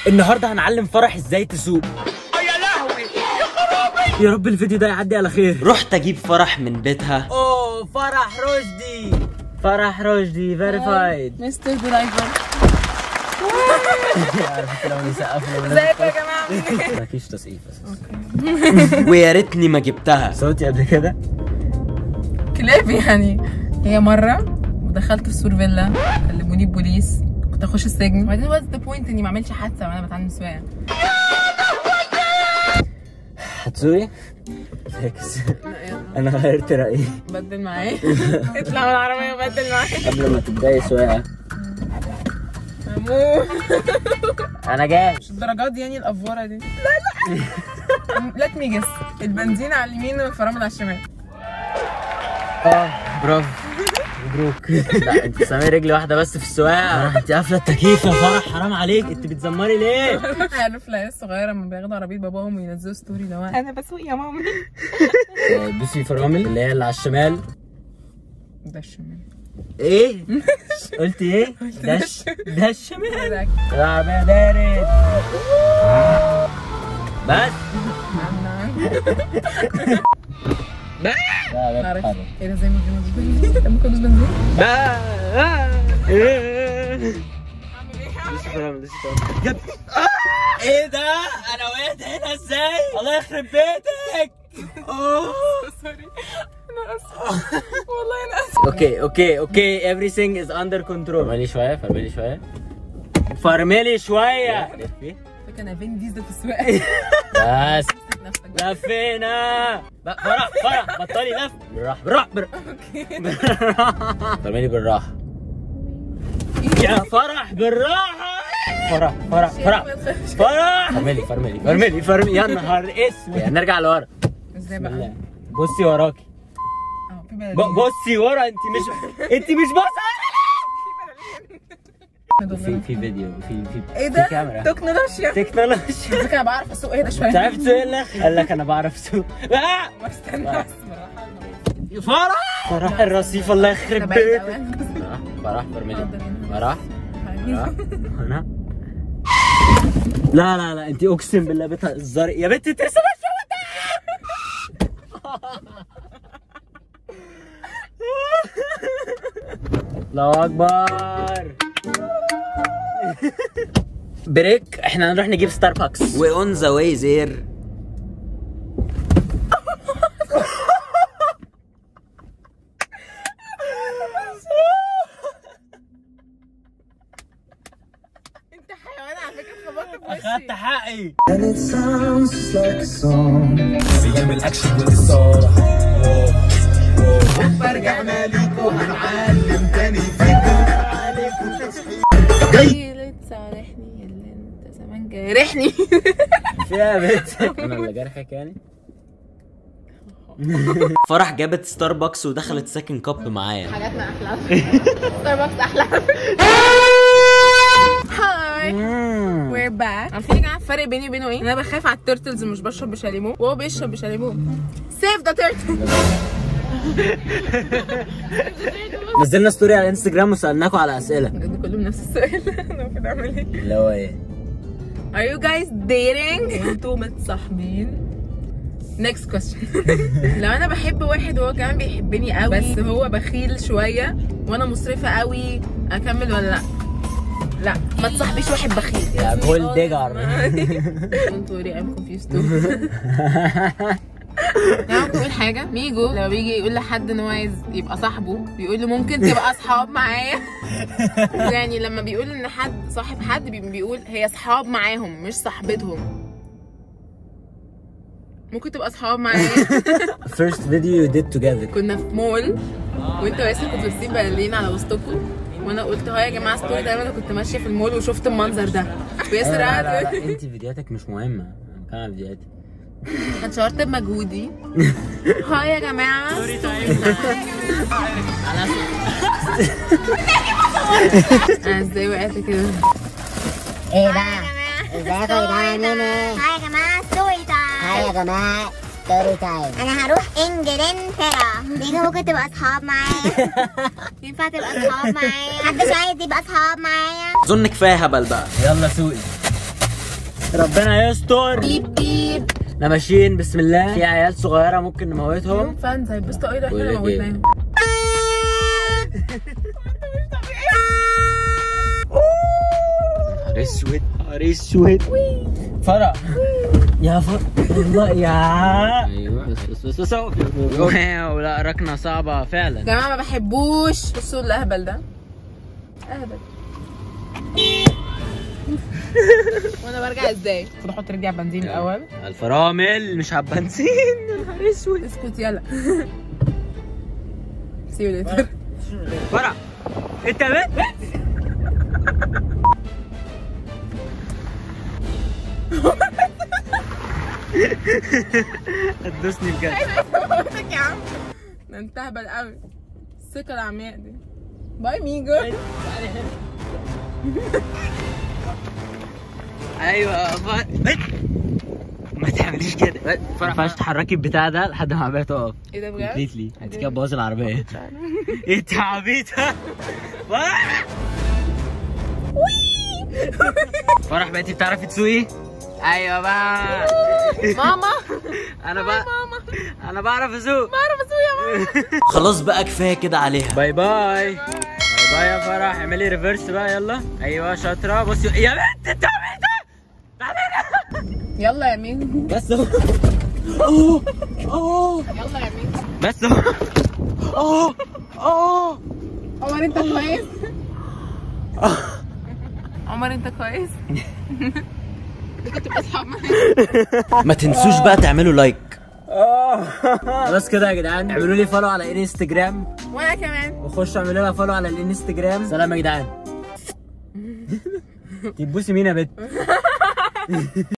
النهارده هنعلم فرح ازاي تسوق يا رب الفيديو ده يعدي على خير رحت اجيب فرح من بيتها اوه فرح رشدي فرح رشدي فيريفايد مستر درايفر لو نسقف له ازيكم يا جماعه مفيش تسقيف اساسا ويا ريتني ما جبتها صوتي قبل كده كلاب يعني هي مره ودخلت في سور فيلا كلموني البوليس كنت اخش السجن وبعدين وات ذا بوينت اني ما اعملش حادثه وانا بتعلم سواقه هتسوقي؟ فاكس انا غيرت رايي بدل معايا اطلع من العربيه وبدل معايا قبل ما تبداي سواقه هموت انا جاي مش الدرجات دي يعني الافوره دي لا لا ليت مي جس البنزين على اليمين والفرامل على الشمال اه برافو مبروك لا انت سامي رجل واحده بس في السواقه انت قافله التكييف يا فرح حرام عليك انت بتزمري ليه عارف العيال الصغيره لما بياخدوا عربيه باباهم وينزلوا ستوري لو انا بسوق يا مامي دوسي فرامل اللي هي اللي على الشمال ده الشمال ايه قلت ايه ده الش- ده الشمال ده العربيه دارت بس لا لا عارف تتحرك. ايه ده زي ما كانوا بنزين طب ممكن ادوس بنزين جد ايه ده انا وقعت هنا ازاي الله يخرب بيتك أوه. سوري انا اسفه والله انا اسفه اوكي اوكي اوكي everything is under control فرملي شويه فرملي شويه فرملي شويه لفي فاكر انا فين ديزل في السواقه بس نسيت نفسك بقى. لفينا ب- فرح فرح بطلي لف بالراحه بالراحه بالراحه فرملي بالراحه يا فرح بالراحه فرح فرح فرح ما تخافش. فرح فرملي فرملي فرملي فرملي يا نهار اسود نرجع لورا ازاي بسم بقى الله. بصي وراكي اه في ب- بلدين بصي ورا انت مش انت مش باصه في في فيديو في في ايه في ده كاميرا تكنولوجيا تكنولوجيا ازيك انا بعرف اسوق ايه ده شويه انت عارف تسوق ايه قال لك انا بعرف اسوق آه! ما استنى بس بالراحه فرح فرح الرصيف الله يخرب ده بعيد بيتك قوي فرح فرح فرملي اه، ده هنا. فرح فرح هنا لا لا لا انت اقسم بالله بتهزري يا بنتي انت لسه ماشيه الله اكبر بريك احنا هنروح نجيب ستاربكس واون ذا واي زير انت حيوان على فكره خبطت في اخدت وشي حقي And it sounds just like a song بيعمل اكشن واتصال فرجعنا ليكوا هنعلم تاني فيكوا ليلة صالحني اللي انت زمان جارحني فيها يا بنت انا اللي جرحك يعني فرح جابت ستاربكس ودخلت سكن كاب معايا حاجاتنا احلى ستاربكس احلى هاي وير باك عارفين يا جماعه الفرق بيني وبينه ايه؟ انا بخاف على التيرتلز ومش بشرب بشاليمو وهو بيشرب بشاليمو سيف ذا تيرتل نزلنا ستوري على الانستجرام وسالناكم على اسئله بجد كلهم نفس السؤال انا المفروض اعمل ايه؟ اللي هو ايه Are you guys dating؟ انتوا متصاحبين؟ next question لو انا بحب واحد وهو كمان بيحبني قوي بس هو بخيل شويه وانا مصرفه قوي اكمل ولا لا؟ لا ما تصاحبيش واحد بخيل يا جول ديجر Don't worry I'm confused too يعني ممكن اقول حاجه ميجو لما بيجي يقول لحد ان هو عايز يبقى صاحبه بيقول له ممكن تبقى اصحاب معايا يعني لما بيقول ان حد صاحب حد بي- بيقول هي اصحاب معاهم مش صاحبتهم ممكن تبقى اصحاب معايا first video you did together كنا في مول وانت وياسر كنتوا لابسين بلالين على وسطكم وانا قلت ها يا جماعه ستوري تايم انا كنت ماشيه في المول وشفت المنظر ده وياسر لا قاعد لا لا يقول- انت فيديوهاتك مش مهمه انا بتكلم على فيديوهاتي كان شعرت بمجهودي هاي يا جماعه ستوري تايم انا ازاي وقعت كده ايه بقى ازيكم يا جماعه مين هاي يا جماعة ستوري هاي يا تايم جماعه ستوري تايم أنا هروح إنجلترا بيجي ممكن تبقى أصحاب معايا ينفع تبقى أصحاب معايا محدش عايز يبقى أصحاب معايا اظن كفايه هبل بقى يلا سوقي ربنا يستر بيب بيب احنا ماشيين بسم الله في عيال صغيره ممكن نموتهم فانز هيتبسطوا قوي لو احنا بقول لك إيه؟ موتناهم نهار اسود نهار اسود فرح يا فرح والله يا ايوه بس بس بس واو لا ركنه صعبه يا فعلا جماعه ما بحبوش بصوا الاهبل ده اهبل وانا برجع ازاي؟ المفروض احط رجلي على البنزين الاول الفرامل مش على البنزين يا نهار اسود اسكت يلا سي يو ليتر فرح انت بنت هتدوسني بجد يا عم ده انت اهبل قوي الثقه العمياء دي باي ميجو ايوه فرح ما تعمليش كده ما ينفعش تحركي البتاع ده لحد ما العربيه تقف ايه ده بجد؟ كومبليتلي انت كده بوظ العربيه انت عبيطه فرح فرح بقيتي بتعرفي تسوقي ايوه بقى ماما انا بقى ماما انا بعرف اسوق بعرف اسوق يا ماما خلاص بقى كفايه كده عليها باي باي باي باي يا فرح اعملي ريفرس بقى يلا ايوه شاطره بصي يا بنت انت عبيطه يلا يا مين بس اهو اوه اوه يلا يا مين بس اهو اوه اوه عمر انت كويس عمر انت كويس ممكن تبقى اصحاب معايا ما تنسوش بقى تعملوا لايك خلاص كده يا جدعان اعملوا لي فولو على انستجرام وانا كمان وخشوا اعملوا لها فولو على الانستجرام سلام يا جدعان تبوسي مين يا بت